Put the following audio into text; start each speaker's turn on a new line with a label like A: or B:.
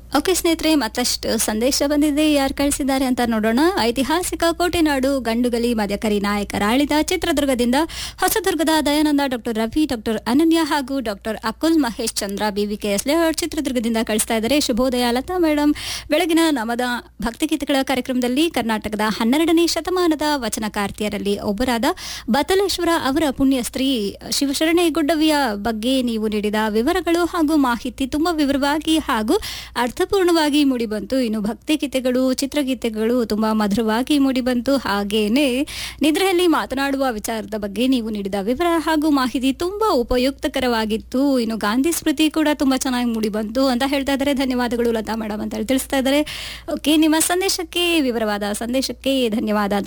A: okay ಸ್ನೇಹಿತರೆ ಮತ್ತಷ್ಟು ಸಂದೇಶ ಬಂದಿದೆ ಯಾರು ಕಳಿಸಿದ್ದಾರೆ ಅಂತ ನೋಡೋಣ ಐತಿಹಾಸಿಕ ಕೋಟೆನಾಡು ಗಂಡುಗಲಿ ಮದಕರಿ ನಾಯಕರಾಳಿದ ಚಿತ್ರದುರ್ಗದಿಂದ ಹೊಸದುರ್ಗದ ದಯಾನಂದ ಡಾಕ್ಟರ್ ರವಿ ಡಾಕ್ಟರ್ ಅನನ್ಯ ಹಾಗೂ doctor Akul Mahesh Chandra BVKS layout ಚಿತ್ರದುರ್ಗದಿಂದ ಕಳಿಸ್ತಾ ಇದ್ದಾರೆ ಶುಭೋದಯ ಲತಾ ಮೇಡಮ್ ಬೆಳಗಿನ ನಮದ ಭಕ್ತಿಗೀತೆಗಳ ಕಾರ್ಯಕ್ರಮದಲ್ಲಿ ಕರ್ನಾಟಕದ ಹನ್ನೆರಡನೇ ಶತಮಾನದ ವಚನಕಾರ್ತಿಯರಲ್ಲಿ ಒಬ್ಬರಾದ ಬತಲೇಶ್ವರ ಅವರ ಪುಣ್ಯ ಸ್ತ್ರೀ ಶಿವಶರಣೆ ಗುಡ್ಡವಿಯ ಬಗ್ಗೆ ನೀವು ನೀಡಿದ ವಿವರಗಳು ಹಾಗೂ ಮಾಹಿತಿ ತುಂಬಾ ವಿವರವಾಗಿ ಹಾಗೂ ಅರ್ಥಪೂರ್ಣವಾಗಿ ಮೂಡಿಬಂತು ಇನ್ನು ಭಕ್ತಿಗೀತೆಗಳು ಚಿತ್ರಗೀತೆಗಳು ತುಂಬಾ ಮಧುರವಾಗಿ ಮೂಡಿಬಂತು ಹಾಗೇನೆ ನಿದ್ರೆಯಲ್ಲಿ ಮಾತನಾಡುವ ವಿಚಾರದ ಬಗ್ಗೆ ನೀವು ನೀಡಿದ ವಿವರ ಹಾಗೂ ಮಾಹಿತಿ ತುಂಬಾ ಉಪಯುಕ್ತಕರವಾಗಿತ್ತು ಇನ್ನು ಗಾಂಧಿ ಸ್ಮೃತಿ ಕೂಡ ತುಂಬಾ ಚೆನ್ನಾಗಿ ಮೂಡಿಬಂತು ಅಂತ ಹೇಳ್ತಾ ಇದ್ದಾರೆ ಧನ್ಯವಾದಗಳು ಲತಾ ಮೇಡಮ್ ಅಂತ ಹೇಳಿ ತಿಳಿಸ್ತಾ ಇದ್ದಾರೆ ಓಕೆ ನಿಮ್ಮ ಸಂದೇಶಕ್ಕೆ ವಿವರವಾದ ಸಂದೇಶಕ್ಕೆ ಧನ್ಯವಾದ ಅಂತ